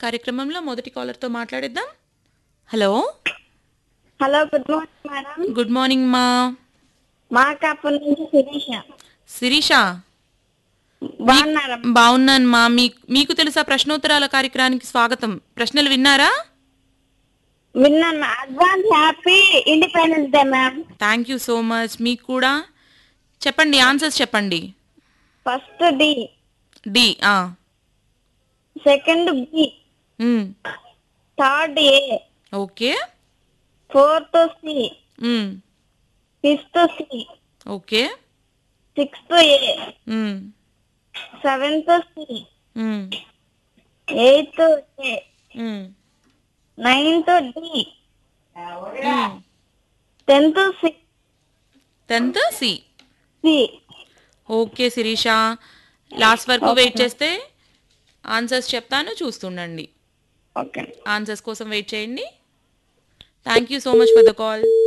కార్యక్రమంలో మొదటి కాలర్తో మాట్లాడిద్దాం hello hello good morning madam good morning మా మార్కాపూర్ నుంచి శిరీష శిరీష బాగున్నారా బాగున్నాను మా మీ మీకు తెలుసా ప్రశ్నోత్తరాల కార్యక్రమానికి స్వాగతం ప్రశ్నలు విన్నారా విన్నాను ma'am. Advance happy independence day ma'am thank you so much మీకు కూడా చెప్పండి ఆన్సర్స్ చెప్పండి first D D ah. Second B hmm, third A okay fourth C hmm, fifth C okay sixth A hmm, seventh C hmm, eighth A hmm, ninth D hmm. Tenth C tenth C C okay Sirisha last వరకు wait చేస్తే answers చెప్తాను చూస్తుండండి okay answers కోసం wait చేయండి thank you so much for the call